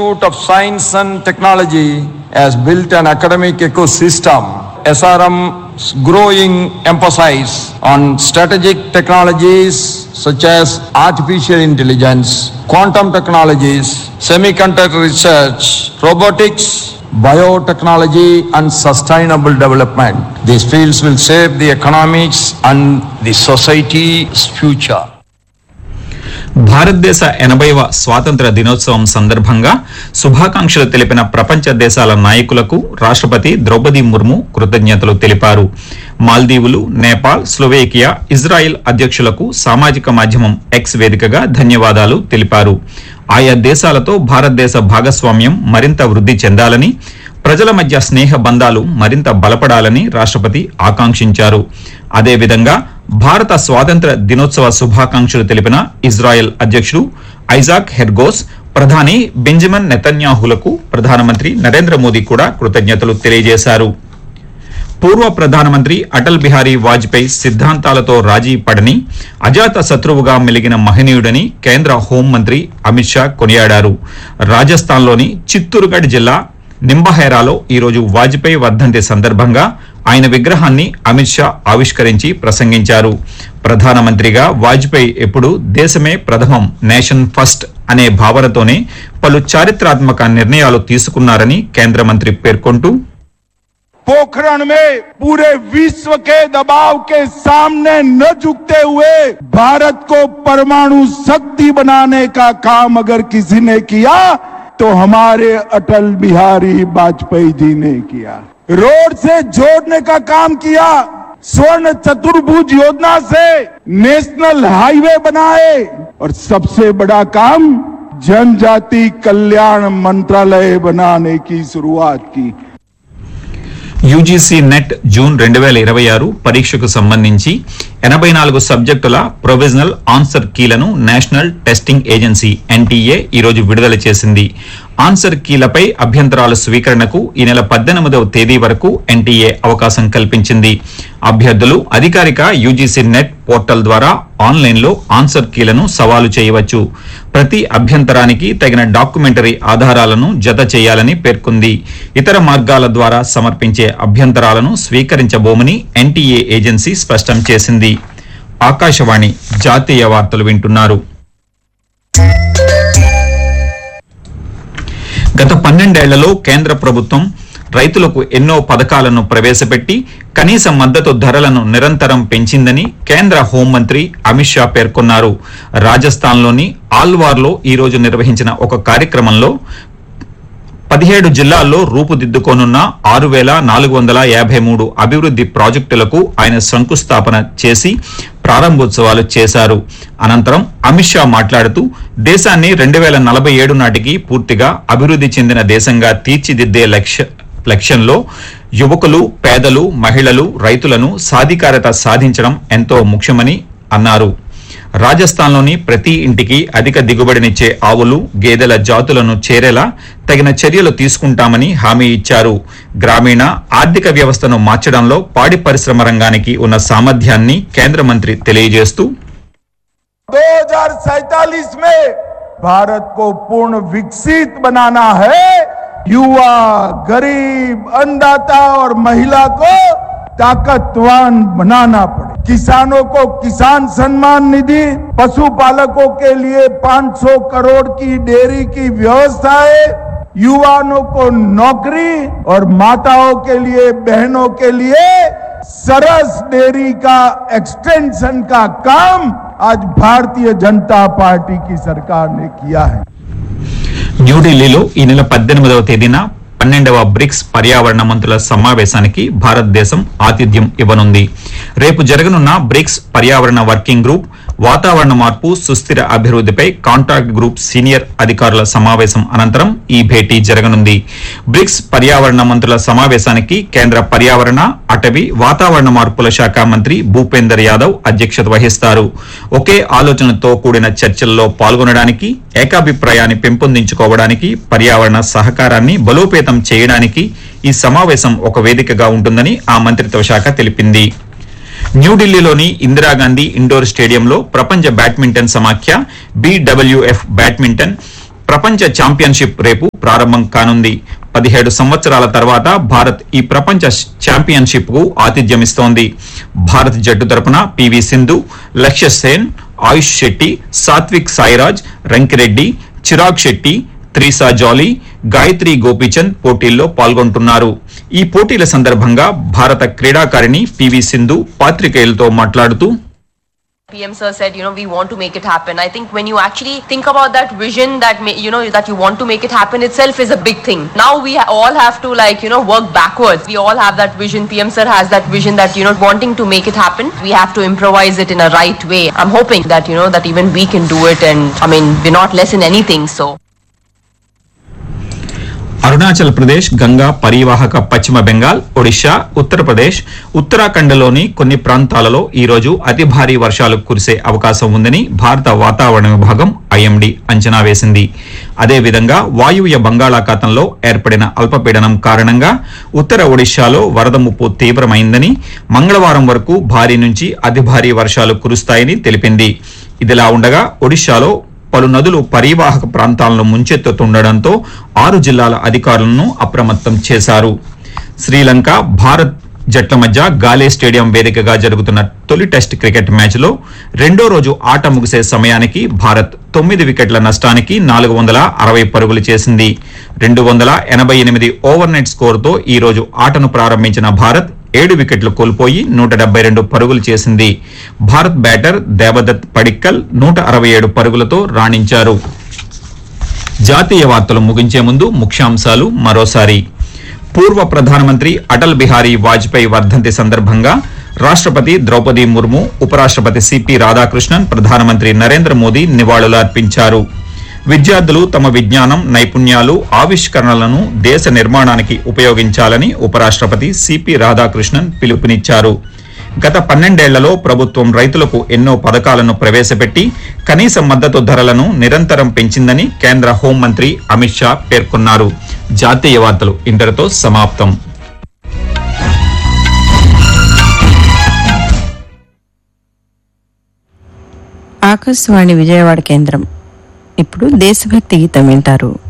Institute of Science and Technology has built an academic ecosystem. SRM's growing emphasis on strategic technologies such as artificial intelligence, quantum technologies, semiconductor research, robotics, biotechnology and sustainable development. These fields will shape the economics and the society's future. భారతదేశ ఎనభైవ స్వాతంత్ర దినోత్సవం సందర్భంగా శుభాకాంక్షలు తెలిపిన ప్రపంచ దేశాల నాయకులకు రాష్ట్రపతి ద్రౌపది ముర్ము కృతజ్ఞతలు తెలిపారు మాల్దీవులు నేపాల్ స్లోవేకియా ఇజ్రాయెల్ అధ్యక్షులకు సామాజిక మాధ్యమం ఎక్స్ వేదికగా ధన్యవాదాలు తెలిపారు ఆయా దేశాలతో భారతదేశ భాగస్వామ్యం మరింత వృద్ధి చెందాలని ప్రజల మధ్య స్నేహ బంధాలు మరింత బలపడాలని రాష్ట్రపతి ఆకాంక్షించారు అదేవిధంగా భారత స్వాతంత్ర దినోత్సవ శుభాకాంక్షలు తెలిపిన ఇజ్రాయెల్ అధ్యక్షుడు ఐజాక్ హెర్గోస్ ప్రధాని బెంజమిన్ నెతన్యాహులకు ప్రధానమంత్రి నరేంద్ర మోదీ కూడా కృతజ్ఞతలు తెలియజేశారు పూర్వ ప్రధానమంత్రి అటల్ బిహారీ వాజ్పేయి సిద్ధాంతాలతో రాజీ పడని అజాత శత్రువుగా మెలిగిన మహనీయుడని కేంద్ర హోంమంత్రి అమిత్ షా కొనియాడారు రాజస్థాన్లోని చిత్తూరుగఢ్ జిల్లా నింబహైరాలో ఈరోజు వాజ్పేయి వర్ధంతి సందర్భంగా ఆయన విగ్రహాన్ని అమిత్ షా ఆవిష్కరించి ప్రసంగించారు ప్రధానమంత్రిగా వాజ్పేయి ఎప్పుడు దేశమే ప్రథమం నేషన్ ఫస్ట్ అనే భావనతోనే పలు చారిత్రాత్మక నిర్ణయాలు తీసుకున్నారని కేంద్ర మంత్రి పేర్కొంటూ पोखरण में पूरे विश्व के दबाव के सामने न झुकते हुए भारत को परमाणु शक्ति बनाने का काम अगर किसी ने किया तो हमारे अटल बिहारी वाजपेयी जी ने किया रोड से जोड़ने का काम किया स्वर्ण चतुर्भुज योजना से नेशनल हाईवे बनाए और सबसे बड़ा काम जनजाति कल्याण मंत्रालय बनाने की शुरुआत की యూజీసీ నెట్ జూన్ రెండు వేల ఇరవై ఆరు పరీక్షకు సంబంధించి ఎనభై నాలుగు సబ్జెక్టుల ప్రొవిజనల్ ఆన్సర్ కీలను నేషనల్ టెస్టింగ్ ఏజెన్సీ ఎన్టీఏ ఈరోజు విడుదల చేసింది ఆన్సర్ కీలపై అభ్యంతరాల స్వీకరణకు ఈ నెల పద్దెనిమిదవ తేదీ వరకు ఎన్టీఏ అవకాశం కల్పించింది అభ్యర్థులు అధికారిక యూజీసీ నెట్ పోర్టల్ ద్వారా ఆన్లైన్లో ఆన్సర్ కీలను సవాలు చేయవచ్చు ప్రతి అభ్యంతరానికి తగిన డాక్యుమెంటరీ ఆధారాలను జత చేయాలని పేర్కొంది ఇతర మార్గాల ద్వారా సమర్పించే అభ్యంతరాలను స్వీకరించబోమని ఎన్టీఏ ఏజెన్సీ స్పష్టం చేసింది ఆకాశవాణి జాతీయ వార్తలు వింటున్నారు గత పన్నెండేళ్లలో కేంద్ర ప్రభుత్వం రైతులకు ఎన్నో పథకాలను ప్రవేశపెట్టి కనీస మద్దతు ధరలను నిరంతరం పెంచిందని కేంద్ర హోంమంత్రి అమిత్ షా పేర్కొన్నారు రాజస్థాన్లోని ఆల్వార్లో ఈ రోజు నిర్వహించిన ఒక కార్యక్రమంలో పదిహేడు జిల్లాల్లో రూపుదిద్దుకోనున్న ఆరు వేల నాలుగు వందల యాభై మూడు అభివృద్ది ప్రాజెక్టులకు ఆయన శంకుస్థాపన చేసి ప్రారంభోత్సవాలు చేశారు అనంతరం అమిత్ షా మాట్లాడుతూ దేశాన్ని రెండు వేల నలభై ఏడు నాటికి పూర్తిగా అభివృద్ది చెందిన దేశంగా తీర్చిదిద్దే లక్ష్య లక్ష్యంలో యువకులు పేదలు మహిళలు రైతులను సాధికారత సాధించడం ఎంతో ముఖ్యమని అన్నారు రాజస్థాన్లోని ప్రతి ఇంటికి అధిక దిగుబడినిచ్చే ఆవులు గేదెల జాతులను చేరేలా తగిన చర్యలు తీసుకుంటామని హామీ ఇచ్చారు గ్రామీణ ఆర్థిక వ్యవస్థను మార్చడంలో పాడి పరిశ్రమ రంగానికి ఉన్న సామర్థ్యాన్ని కేంద్ర మంత్రి తెలియజేస్తూ 2047 में भारत को पूर्ण विकसित बनाना है युवा गरीब अन्नदाता और महिला को ताकतवान बनाना पड़े किसानों को किसान सम्मान निधि पशुपालकों के लिए 500 करोड़ की डेयरी की व्यवस्था है युवाओं को नौकरी और माताओं के लिए बहनों के लिए सरस डेयरी का एक्सटेंशन का काम आज भारतीय जनता पार्टी की सरकार ने किया है న్యూఢిల్లీలో ఈ నెల పద్దెనిమిదవ తేదీన పన్నెండవ బ్రిక్స్ పర్యావరణ మంత్రుల సమావేశానికి భారతదేశం ఆతిథ్యం ఇవ్వనుంది రేపు జరగనున్న బ్రిక్స్ పర్యావరణ వర్కింగ్ గ్రూప్ వాతావరణ మార్పు సుస్థిర అభివృద్ధిపై కాంటాక్ట్ గ్రూప్ సీనియర్ అధికారుల సమావేశం అనంతరం ఈ భేటీ జరగనుంది బ్రిక్స్ పర్యావరణ మంత్రుల సమావేశానికి కేంద్ర పర్యావరణ అటవీ వాతావరణ మార్పుల శాఖ మంత్రి భూపేందర్ యాదవ్ అధ్యక్షత వహిస్తారు ఒకే ఆలోచనతో కూడిన చర్చల్లో పాల్గొనడానికి ఏకాభిప్రాయాన్ని పెంపొందించుకోవడానికి పర్యావరణ సహకారాన్ని బలోపేతం చేయడానికి ఈ సమావేశం ఒక వేదికగా ఉంటుందని ఆ మంత్రిత్వ శాఖ తెలిపింది న్యూఢిల్లీలోని ఇందిరాగాంధీ ఇండోర్ స్టేడియంలో ప్రపంచ బ్యాడ్మింటన్ సమాఖ్య బీడబ్ల్యూఎఫ్ బ్యాడ్మింటన్ ప్రపంచ ఛాంపియన్షిప్ రేపు ప్రారంభం కానుంది పదిహేడు సంవత్సరాల తర్వాత భారత్ ఈ ప్రపంచ ఛాంపియన్షిప్ కు ఆతిథ్యమిస్తోంది భారత్ జట్టు తరపున పివి సింధు లక్ష్య సేన్ ఆయుష్ శెట్టి సాత్విక్ సాయిరాజ్ రంకిరెడ్డి చిరాగ్ శెట్టి త్రిసా జాలీ గాయత్రి గోపీచంద్ పోటీల్లో పాల్గొంటున్నారు ఈ పోటీల సందర్భంగా భారత క్రీడాకారిణి పివి సింధు పాత్రికేయులతో మాట్లాడుతూ PM sir said, you know, we want to make it happen. I think when you actually think about that vision that, may, you know, that you want to make it happen itself is a big thing. Now we ha- all have to like, you know, work backwards. We all have that vision. PM sir has that vision that, you know, wanting to make it happen. We have to improvise it in a right way. I'm hoping that, you know, that even we can do it and, I mean, we're not less in anything, so. Arunachal Pradesh Ganga పరివాహక పశ్చిమ బెంగాల్ ఒడిశా ఉత్తరప్రదేశ్ ఉత్తరాఖండ్లోని కొన్ని ప్రాంతాలలో ఈ రోజు అతి భారీ వర్షాలు కురిసే అవకాశం ఉందని భారత వాతావరణ విభాగం ఐఎండీ అంచనా వేసింది అదేవిధంగా వాయువ్య బంగాళాఖాతంలో ఏర్పడిన అల్పపీడనం కారణంగా ఉత్తర ఒడిశాలో వరద ముప్పు తీవ్రమైందని మంగళవారం వరకు భారీ నుంచి అతి భారీ వర్షాలు కురుస్తాయని తెలిపింది ఇదిలా ఉండగా ఒడిశాలో పలు నదులు పరివాహక ప్రాంతాలను ముంచెత్తుతుండటంతో ఆరు జిల్లాల అధికారులను అప్రమత్తం చేశారు శ్రీలంక భారత్ జట్ల మధ్య గాలే స్టేడియం వేదికగా జరుగుతున్న తొలి టెస్ట్ క్రికెట్ మ్యాచ్లో రెండో రోజు ఆట ముగిసే సమయానికి భారత్ తొమ్మిది వికెట్ల నష్టానికి నాలుగు వందల అరవై పరుగులు చేసింది రెండు వందల ఎనభై ఎనిమిది ఓవర్ నెట్ స్కోరుతో ఈ రోజు ఆటను ప్రారంభించిన భారత్ ఏడు వికెట్లు కోల్పోయి నూట డెబ్బై రెండు పరుగులు చేసింది భారత్ బ్యాటర్ దేవదత్ పడిక్కల్ నూట అరవై ఏడు పరుగులతో రాణించారు జాతీయ వార్తలు ముగించే ముందు ముఖ్యాంశాలు మరోసారి పూర్వ ప్రధానమంత్రి అటల్ బిహారీ వాజ్పేయి వర్ధంతి సందర్భంగా రాష్ట్రపతి ద్రౌపది ముర్ము ఉపరాష్ట్రపతి సిపి రాధాకృష్ణన్ ప్రధానమంత్రి నరేంద్ర మోదీ నివాళులు అర్పించారు విద్యార్థులు తమ విజ్ఞానం నైపుణ్యాలు ఆవిష్కరణలను దేశ నిర్మాణానికి ఉపయోగించాలని ఉపరాష్ట్రపతి సిపి రాధాకృష్ణన్ పిలుపునిచ్చారు గత పన్నెండేళ్లలో ప్రభుత్వం రైతులకు ఎన్నో పథకాలను ప్రవేశపెట్టి కనీస మద్దతు ధరలను నిరంతరం పెంచిందని కేంద్ర హోంమంత్రి అమిత్ షా పేర్కొన్నారు జాతీయ వార్తలు ఇంతటితో సమాప్తం ఆకాశవాణి విజయవాడ కేంద్రం ఇప్పుడు దేశభక్తి గీతం వింటారు